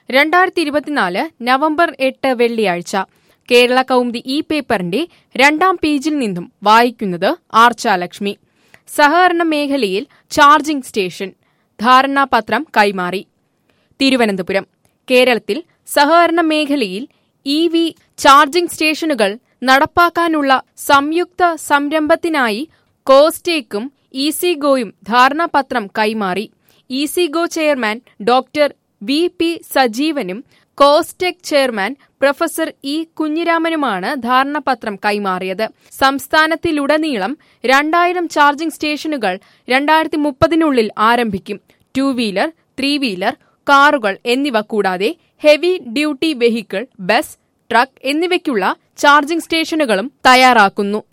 രണ്ടായിരത്തി ഇരുപത്തിനാല് നവംബർ എട്ട് വെള്ളിയാഴ്ച കേരള കൗമുദി ഇ പേപ്പറിന്റെ രണ്ടാം പേജിൽ നിന്നും വായിക്കുന്നത് ആർച്ചാലക്ഷ്മി സഹകരണ മേഖലയിൽ ചാർജിംഗ് സ്റ്റേഷൻ ധാരണാപത്രം കൈമാറി തിരുവനന്തപുരം കേരളത്തിൽ സഹകരണ മേഖലയിൽ ഇ വി ചാർജിംഗ് സ്റ്റേഷനുകൾ നടപ്പാക്കാനുള്ള സംയുക്ത സംരംഭത്തിനായി കോസ്റ്റേക്കും ഇസിഗോയും ധാരണാപത്രം കൈമാറി ഇസിഗോ ചെയർമാൻ ഡോക്ടർ വി പി സജീവനും കോസ്റ്റെക് ചെയർമാൻ പ്രൊഫസർ ഇ കുഞ്ഞിരാമനുമാണ് ധാരണാപത്രം കൈമാറിയത് സംസ്ഥാനത്തിലുടനീളം രണ്ടായിരം ചാർജിംഗ് സ്റ്റേഷനുകൾ രണ്ടായിരത്തി മുപ്പതിനുള്ളിൽ ആരംഭിക്കും ടു വീലർ ത്രീ വീലർ കാറുകൾ എന്നിവ കൂടാതെ heavy duty vehicle bus truck എന്നിവയ്ക്കുള്ള ചാർജിംഗ് സ്റ്റേഷനുകളും തയ്യാറാക്കുന്നു